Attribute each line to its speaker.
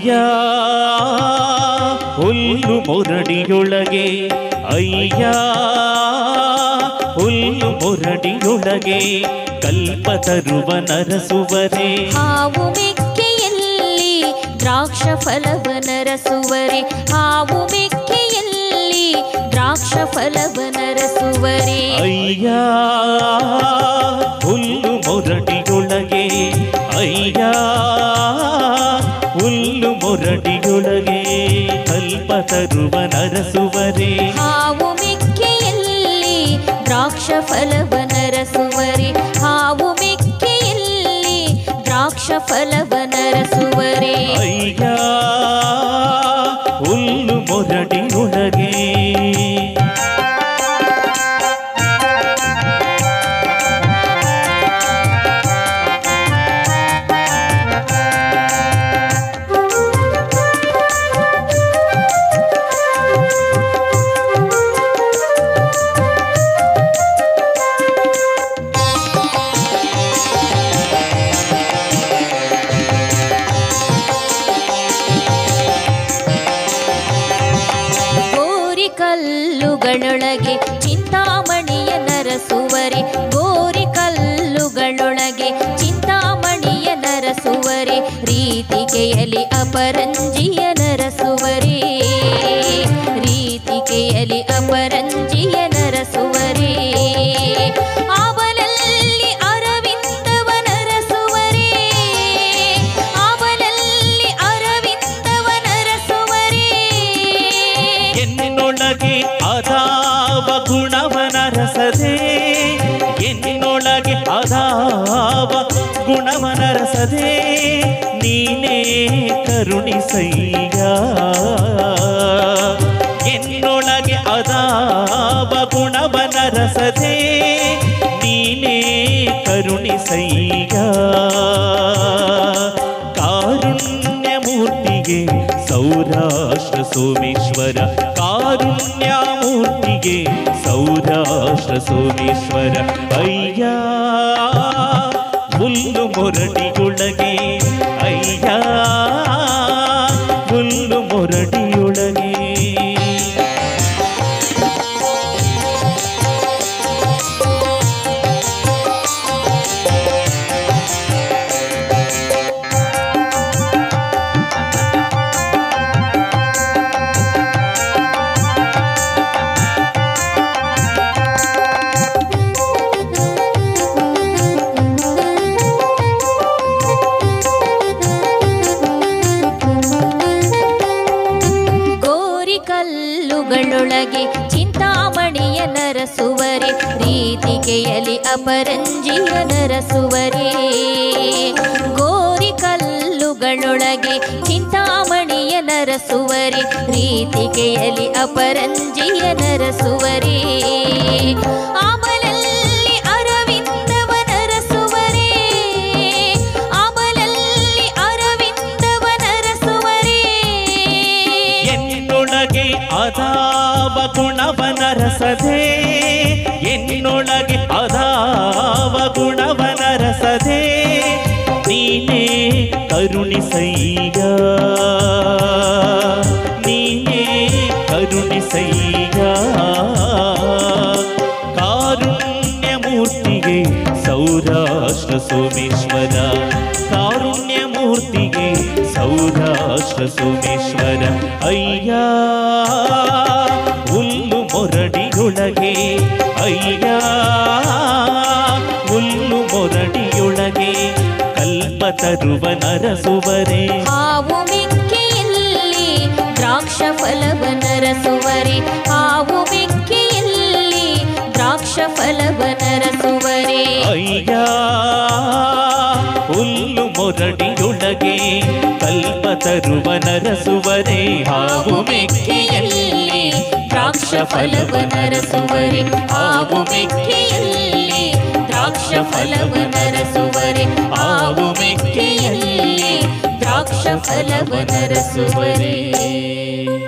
Speaker 1: ಅಯ್ಯ ಹುಲ್ಲು ಮೊರಡಿಯೊಳಗೆ ಅಯ್ಯ ಹುಲ್ಲು ಮೊರಡಿಯೊಳಗೆ ಕಲ್ಪ ತರುವ ನರಸುವರೆ
Speaker 2: ಹಾವು ಮೆಕ್ಕೆಯಲ್ಲಿ ದ್ರಾಕ್ಷ ಫಲವ ನರಸುವರೆ ಹಾವು ಮೆಕ್ಕೆಯಲ್ಲಿ ದ್ರಾಕ್ಷ ಫಲವ ನರಸುವರೆ
Speaker 1: ಅಯ್ಯ ಹುಲ್ಲು ಮೊರಡಿಯೊಳಗೆ ಅಯ್ಯ ಹುಲ್ಲು ಮೊರಡಿಯೊಳಗೆ ಕಲ್ಪ ತರುವ ನರಸುವರೆ
Speaker 2: ಹಾವು ಮೆಕ್ಕೆಯಲ್ಲಿ ದ್ರಾಕ್ಷ ಫಲವ ನರಸುವರೆ ಹಾವು ಮೆಕ್ಕೆಯಲ್ಲಿ ದ್ರಾಕ್ಷ ಫಲವ ನರಸುವರೆ
Speaker 1: ಅಯ್ಯ ಹುಲ್ಲು ಮೊರಡಿಯೊಳಗೆ
Speaker 2: ಗೋರಿ ಕಲ್ಲುಗಳೊಳಗೆ ಚಿಂತಾಮಣಿಯ ನರಸುವರೆ ಗೋರಿ ಕಲ್ಲುಗಳೊಳಗೆ ಚಿಂತಾಮಣಿಯ ನರಸುವರೆ ರೀತಿಗೆಯಲಿ ಅಪರಂಜಿಯ ನರಸುವರೆ ರೀತಿಗೆಯಲಿ ಅಪರಂಜಿಯ ನರಸುವರೆ ಆವಲಲ್ಲಿ ಅರವಿಂದವ ನರಸುವರೆ ಆವಲಲ್ಲಿ ಅರವಿಂದವ ನರಸುವರೆ
Speaker 1: ಎನ್ನೊಳಗೆ ಅದಾವ ಗುಣವನ ರಸದೆ ಎನ್ನೊಳಗೆ ಅದಾವ ಗುಣವನ ರಸದೆ ನೀನೇ ಕರುಣಿಸಯ್ಯ ಎನ್ನೊಳಗೆ ಅದಾವ ಗುಣವನ ರಸದೆ ನೀನೇ ಕರುಣಿಸಯ್ಯ ಕಾರುಣ್ಯ ಮೂರ್ತಿಗೆ ಸೌರಾಷ್ಟ್ರ ಸೋಮೇಶ್ವರ ಕಾರುಣ್ಯ ಮೂರ್ತಿಗೆ ಸೌರಾಷ್ಟ್ರ ಸೋಮೇಶ್ವರ ಅಯ್ಯ ಹುಲ್ಲು ಮೊರಡಿಯೊಳಗೆ ಅಯ್ಯ ಹುಲ್ಲು ಮೊರಡಿಯೊಳಗೆ
Speaker 2: ಗೋರಿ ಕಲ್ಲುಗಳೊಳಗೆ ಚಿಂತಾಮಣಿಯ ನರಸುವರೆ ರೀತಿಗೆಯಲಿ ಅಪರಂಜಿಯ ನರಸುವರೆ ಗೋರಿ ಕಲ್ಲುಗಳೊಳಗೆ ಚಿಂತಾಮಣಿಯ ನರಸುವರೆ ರೀತಿಗೆಯಲಿ ಅಪರಂಜಿಯ ನರಸುವರೆ ಆಮಲಲ್ಲಿ ಅರವಿಂದವ ನರಸುವರೆ ಆಮಲಲ್ಲಿ ಅರವಿಂದವ ನರಸುವರೆ
Speaker 1: ಎನ್ನೊಳಗೆ ಅದಾವ ಗುಣವನ ರಸದೆ ಎನ್ನೊಳಗೆ ಅದಾವ ಗುಣವನ ರಸದೆ ನೀನೇ ಕರುಣಿಸಯ್ಯ ನೀನೇ ಕರುಣಿಸಯ್ಯ ಕಾರುಣ್ಯ ಮೂರ್ತಿಗೆ ಸೌರಾಷ್ಟ್ರ ಸೋಮೇಶ್ವರ ಕಾರುಣ್ಯ ಮೂರ್ತಿಗೆ ಸೌರಾಷ್ಟ್ರ ಸೋಮೇಶ್ವರ ಅಯ್ಯ ಹುಲ್ಲು ಮೊರಡಿಯೊಳಗೆ ಅಯ್ಯ ಹುಲ್ಲು ಮೊರಡಿಯೊಳಗೆ ಕಲ್ಪ ತರುವ ನರಸುವರೆ
Speaker 2: ಹಾವು ಮೆಕ್ಕೆಯಲ್ಲಿ ದ್ರಾಕ್ಷ ಫಲವ ನರಸುವರೆ ಹಾವು ಮೆಕ್ಕೆಯಲ್ಲಿ ದ್ರಾಕ್ಷ ಫಲವ ನರಸುವರೆ
Speaker 1: ಅಯ್ಯ ಹುಲ್ಲು ಮೊರಡಿಯೊಳಗೆ ಕಲ್ಪ ತರುವ ನರಸುವರೆ ಹಾವು ಮೆಕ್ಕೆಯಲ್ಲಿ ದ್ರಾಕ್ಷ ಫಲವ ನರಸುವರೆ ಹಾವು ಮೆಕ್ಕೆಯಲ್ಲಿ ದ್ರಾಕ್ಷ ಫಲವ ನರಸುವರೆ ಹಾವು ಮೆಕ್ಕೆಯಲ್ಲಿ ದ್ರಾಕ್ಷ ಫಲವ ನರಸುವರೆ